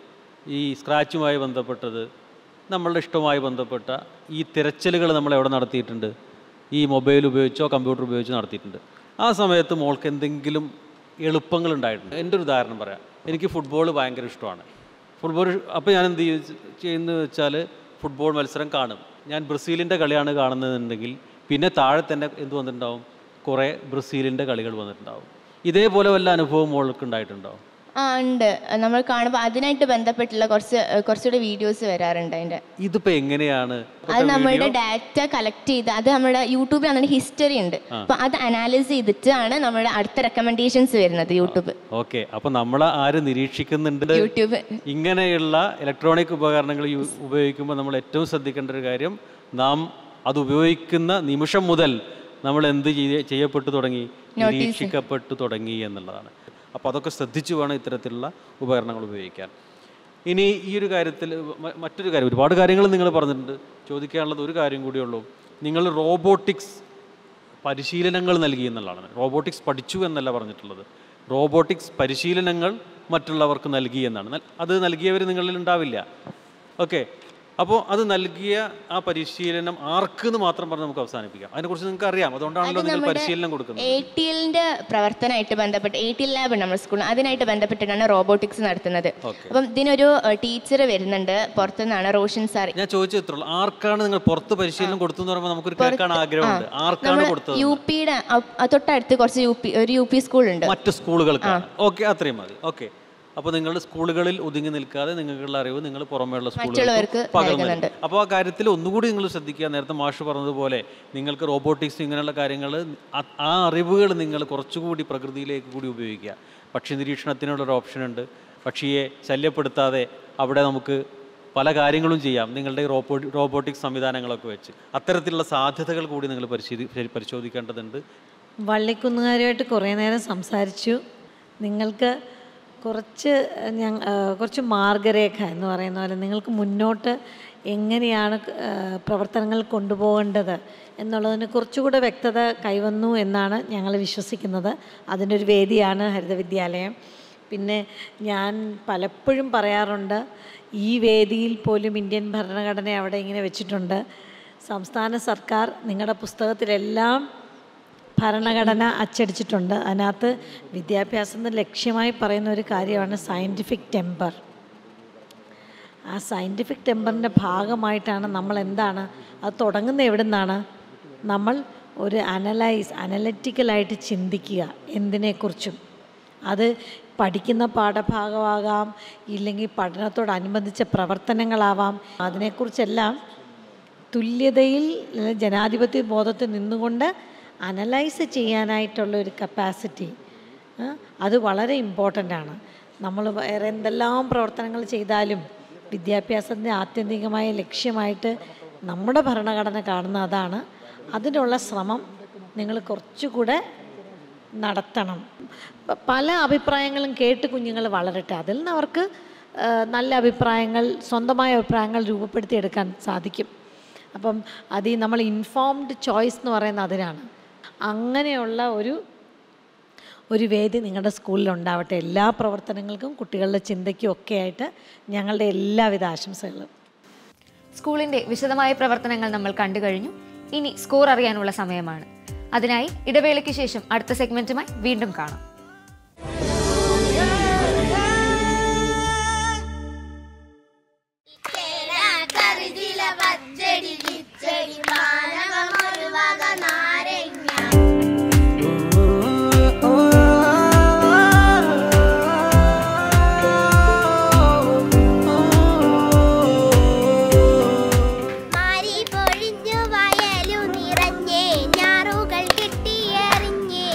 ഈ സ്ക്രാച്ചുമായി ബന്ധപ്പെട്ടത് നമ്മളുടെ ഇഷ്ടവുമായി ബന്ധപ്പെട്ട ഈ തിരച്ചിലുകൾ നമ്മൾ എവിടെ നടത്തിയിട്ടുണ്ട് ഈ മൊബൈൽ ഉപയോഗിച്ചോ കമ്പ്യൂട്ടർ ഉപയോഗിച്ചോ നടത്തിയിട്ടുണ്ട് ആ സമയത്ത് മോൾക്ക് എന്തെങ്കിലും എളുപ്പങ്ങൾ ഉണ്ടായിട്ടുണ്ട് എൻ്റെ ഒരു ഉദാഹരണം പറയാം എനിക്ക് ഫുട്ബോൾ ഭയങ്കര ഇഷ്ടമാണ് ഫുട്ബോൾ അപ്പോൾ ഞാൻ എന്ത് ചെയ്യും ചെയ്യുന്നത് വെച്ചാൽ ഫുട്ബോൾ മത്സരം കാണും ഞാൻ ബ്രസീലിൻ്റെ കളിയാണ് കാണുന്നതെന്നുണ്ടെങ്കിൽ പിന്നെ താഴെ തന്നെ എന്ത് വന്നിട്ടുണ്ടാവും കുറേ ബ്രസീലിൻ്റെ കളികൾ വന്നിട്ടുണ്ടാവും ഇതേപോലെ വല്ല അനുഭവം മോൾക്ക് ഉണ്ടായിട്ടുണ്ടോ ആ ഉണ്ട് നമ്മൾ കാണുമ്പോൾ അതിനായിട്ട് ബന്ധപ്പെട്ടുള്ള കുറച്ച് ഏഹ്, കുറച്ചുകൂടി വീഡിയോസ് വരാറുണ്ട് അതിൻ്റെ ഇതിപ്പോൾ എങ്ങനെയാണ് അത് നമ്മളുടെ ഡാറ്റ കളക്ട് ചെയ്ത് അത് നമ്മുടെ യൂട്യൂബിൽ നമ്മുടെ ഹിസ്റ്ററി ഉണ്ട് ആ. അപ്പൊ അത് അനാലിസ് ചെയ്തിട്ടാണ് നമ്മുടെ അടുത്ത റെക്കമെൻഡേഷൻസ് വരുന്നത് യൂട്യൂബ് ഓക്കെ അപ്പോൾ നമ്മൾ ആര് നിരീക്ഷിക്കുന്നുണ്ട് യൂട്യൂബ് ഇങ്ങനെയുള്ള ഇലക്ട്രോണിക് ഉപകരണങ്ങൾ യു- ഉപയോഗിക്കുമ്പോൾ നമ്മൾ ഏറ്റവും ശ്രദ്ധിക്കേണ്ട ഒരു കാര്യം നാം അത് ഉപയോഗിക്കുന്ന നിമിഷം മുതൽ നമ്മൾ എന്ത് ചെയ്യ- ചെയ്യപ്പെട്ടു തുടങ്ങി Notice. നിരീക്ഷിക്കപ്പെട്ടു തുടങ്ങി എന്നുള്ളതാണ് അപ്പോൾ അതൊക്കെ ശ്രദ്ധിച്ചു വേണം ഇത്തരത്തിലുള്ള ഉപകരണങ്ങൾ ഉപയോഗിക്കാൻ ഇനി ഈ ഒരു കാര്യത്തിൽ മ- മറ്റൊരു കാര്യം ഒരുപാട് കാര്യങ്ങൾ നിങ്ങൾ പറഞ്ഞിട്ടുണ്ട് ചോദിക്കാനുള്ളത് ഒരു കാര്യം കൂടിയുള്ളൂ നിങ്ങൾ റോബോട്ടിക്സ് പരിശീലനങ്ങൾ നൽകി എന്നുള്ളതാണ് റോബോട്ടിക്സ് പഠിച്ചു എന്നല്ല പറഞ്ഞിട്ടുള്ളത് റോബോട്ടിക്സ് പരിശീലനങ്ങൾ മറ്റുള്ളവർക്ക് നൽകി എന്നാണ് നൽ- അത് നൽകിയവർ നിങ്ങളിൽ ഉണ്ടാവില്ല ഓക്കെ അപ്പോൾ അത് നൽകിയ ആ പരിശീലനം ആർക്കെന്ന് മാത്രം പറഞ്ഞ് നമുക്ക് അവസാനിപ്പിക്കാം അതിനെക്കുറിച്ച് നിങ്ങൾക്ക് അറിയാം അതുകൊണ്ടാണല്ലോ നിങ്ങൾ പരിശീലനം കൊടുക്കുന്നത് എ ടി എല്ലിന്റെ പ്രവർത്തനമായിട്ട് ബന്ധപ്പെട്ട് എ ടി എൽ ലാബ് നമ്മുടെ സ്കൂളിൽ അതിനായിട്ട് ബന്ധപ്പെട്ടിട്ടാണ് റോബോട്ടിക്സ് നടത്തുന്നത് ഓക്കെ അപ്പം ഇതിനൊരു ടീച്ചർ വരുന്നുണ്ട് പുറത്തുനിന്നാണ് റോഷൻ സാർ ഞാൻ ചോദിച്ചു ഇത്രയുള്ളൂ ആർക്കാണ് നിങ്ങൾ പുറത്ത് പരിശീലനം കൊടുത്തു എന്ന് പറയുമ്പോൾ നമുക്കൊരു കേൾക്കാൻ ആഗ്രഹമുണ്ട് ആർക്കാണ് നമ്മൾ കൊടുത്തത് യു പിയുടെ തൊട്ടടുത്ത് കുറച്ച് യു പി ഒരു യു പി സ്കൂളുണ്ട് മറ്റ് സ്കൂളുകൾക്കാണ് ഓക്കെ അത്രയും മതി ഓക്കെ അപ്പോൾ നിങ്ങളുടെ സ്കൂളുകളിൽ ഒതുങ്ങി നിൽക്കാതെ നിങ്ങൾക്കുള്ള അറിവ് നിങ്ങൾ പുറമേയുള്ള മറ്റുള്ളവർക്ക് സ്കൂളുകൾക്ക് പകർന്നു നൽകുന്നുണ്ട്. അപ്പോൾ ആ കാര്യത്തിൽ ഒന്നുകൂടി നിങ്ങൾ ശ്രദ്ധിക്കുക നേരത്തെ മാഷ് പറഞ്ഞതുപോലെ നിങ്ങൾക്ക് റോബോട്ടിക്സ് ഇങ്ങനെയുള്ള കാര്യങ്ങൾ ആ അറിവുകൾ നിങ്ങൾ കുറച്ചുകൂടി പ്രകൃതിയിലേക്ക് കൂടി ഉപയോഗിക്കുക പക്ഷി നിരീക്ഷണത്തിനുള്ളൊരു ഓപ്ഷൻ ഉണ്ട് പക്ഷിയെ ശല്യപ്പെടുത്താതെ അവിടെ നമുക്ക് പല കാര്യങ്ങളും ചെയ്യാം നിങ്ങളുടെ റോബോ റോബോട്ടിക് സംവിധാനങ്ങളൊക്കെ വെച്ച് അത്തരത്തിലുള്ള സാധ്യതകൾ കൂടി നിങ്ങൾ പരിശീലി പരിശോധിക്കേണ്ടതുണ്ട് വള്ളിക്കുന്നുകാരുമായിട്ട് കുറേ നേരം സംസാരിച്ചു നിങ്ങൾക്ക് കുറച്ച് ഞ കുറച്ച് മാർഗരേഖ എന്ന് പറയുന്ന പോലെ നിങ്ങൾക്ക് മുന്നോട്ട് എങ്ങനെയാണ് ആ, പ്രവർത്തനങ്ങൾ കൊണ്ടുപോകേണ്ടത് എന്നുള്ളതിന് കുറച്ചുകൂടെ വ്യക്തത കൈവന്നു എന്നാണ് ഞങ്ങൾ വിശ്വസിക്കുന്നത് അതിൻ്റെ ഒരു വേദിയാണ് ഹരിതവിദ്യാലയം പിന്നെ ഞാൻ പലപ്പോഴും പറയാറുണ്ട് ഈ വേദിയിൽ പോലും ഇന്ത്യൻ ഭരണഘടന അവിടെ ഇങ്ങനെ വെച്ചിട്ടുണ്ട് സംസ്ഥാന സർക്കാർ നിങ്ങളുടെ പുസ്തകത്തിലെല്ലാം ഭരണഘടന അച്ചടിച്ചിട്ടുണ്ട് അതിനകത്ത് വിദ്യാഭ്യാസത്തിന് ലക്ഷ്യമായി പറയുന്ന ഒരു കാര്യമാണ് സയൻറ്റിഫിക് ടെമ്പർ ആ സയൻറ്റിഫിക് ടെമ്പറിൻ്റെ ഭാഗമായിട്ടാണ് നമ്മൾ എന്താണ് അത് തുടങ്ങുന്ന എവിടെ നിന്നാണ് നമ്മൾ ഒരു അനലൈസ് അനലറ്റിക്കലായിട്ട് ചിന്തിക്കുക എന്തിനെക്കുറിച്ചും അത് പഠിക്കുന്ന പാഠഭാഗമാകാം ഇല്ലെങ്കിൽ പഠനത്തോടനുബന്ധിച്ച പ്രവർത്തനങ്ങളാവാം അതിനെക്കുറിച്ചെല്ലാം തുല്യതയിൽ അല്ലെ ജനാധിപത്യ ബോധത്തിൽ നിന്നുകൊണ്ട് അനലൈസ് ചെയ്യാനായിട്ടുള്ള ഒരു കപ്പാസിറ്റി അത് വളരെ ഇമ്പോർട്ടൻ്റ് ആണ് നമ്മൾ വേറെ എന്തെല്ലാം പ്രവർത്തനങ്ങൾ ചെയ്താലും വിദ്യാഭ്യാസത്തിൻ്റെ ആത്യന്തികമായ ലക്ഷ്യമായിട്ട് നമ്മുടെ ഭരണഘടന കാണുന്ന അതാണ് അതിനുള്ള ശ്രമം നിങ്ങൾ കുറച്ചുകൂടെ നടത്തണം പ- പല അഭിപ്രായങ്ങളും കേട്ട് കുഞ്ഞുങ്ങൾ വളരട്ടെ അതിൽ നിന്ന് അവർക്ക് ആ, നല്ല അഭിപ്രായങ്ങൾ സ്വന്തമായ അഭിപ്രായങ്ങൾ രൂപപ്പെടുത്തിയെടുക്കാൻ സാധിക്കും അപ്പം അത് ഈ നമ്മൾ ഇൻഫോംഡ് ചോയ്സ് എന്ന് പറയുന്ന അതിനാണ് അങ്ങനെയുള്ള ഒരു ഒരു വേദി നിങ്ങളുടെ സ്കൂളിൽ ഉണ്ടാവട്ടെ എല്ലാ പ്രവർത്തനങ്ങൾക്കും കുട്ടികളുടെ ചിന്തയ്ക്കും ഒക്കെ ആയിട്ട് ഞങ്ങളുടെ എല്ലാവിധ ആശംസകളും സ്കൂളിന്റെ വിശദമായ പ്രവർത്തനങ്ങൾ നമ്മൾ കണ്ടു കഴിഞ്ഞു ഇനി സ്കോർ അറിയാനുള്ള സമയമാണ് അതിനായി ഇടവേളയ്ക്ക് ശേഷം അടുത്ത സെഗ്മെന്റുമായി വീണ്ടും കാണാം കരുതില പച്ചടി കിച്ചടി മാനവമൊരു വക നാരങ്ങ മാരി പൊഴിഞ്ഞു വയലു നിറഞ്ഞേ ഞാറുകൾ കെട്ടിയെറിഞ്ഞേ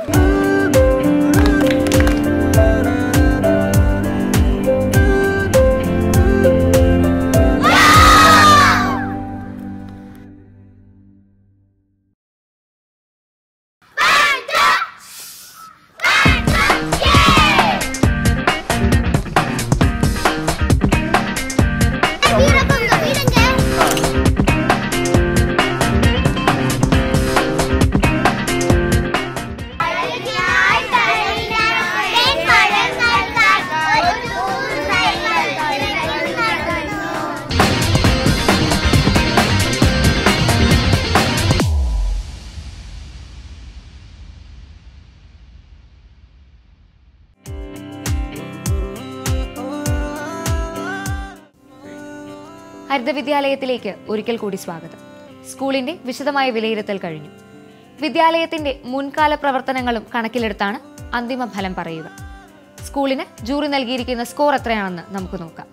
ഹരിതവിദ്യാലയത്തിലേക്ക് ഒരിക്കൽ കൂടി സ്വാഗതം സ്കൂളിന്റെ വിശദമായ വിലയിരുത്തൽ കഴിഞ്ഞു വിദ്യാലയത്തിന്റെ മുൻകാല പ്രവർത്തനങ്ങളും കണക്കിലെടുത്താണ് അന്തിമ ഫലം പറയുക സ്കൂളിന് ജൂറി നൽകിയിരിക്കുന്ന സ്കോർ എത്രയാണെന്ന് നമുക്ക് നോക്കാം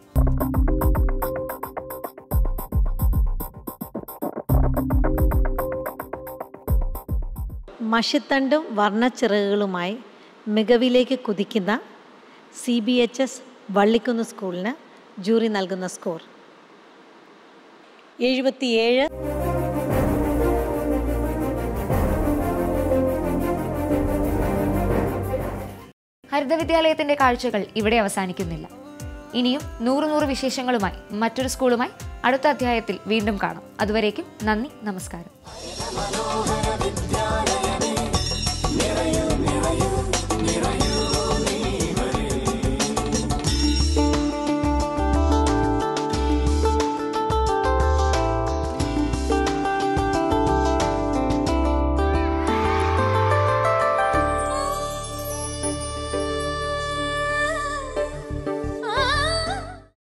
മഷിത്തണ്ടും വർണ്ണച്ചിറകുകളുമായി മികവിലേക്ക് കുതിക്കുന്ന C B H S Vallikkunnu സ്കൂളിന് ജൂറി നൽകുന്ന സ്കോർ എഴുപത്തിയേഴ് ഹരിതവിദ്യാലയത്തിന്റെ കാഴ്ചകൾ ഇവിടെ അവസാനിക്കുന്നില്ല ഇനിയും നൂറ് നൂറ് വിശേഷങ്ങളുമായി മറ്റൊരു സ്കൂളുമായി അടുത്ത അധ്യായത്തിൽ വീണ്ടും കാണാം അതുവരേക്കും നന്ദി നമസ്കാരം മനോഹര വിദ്യാലയ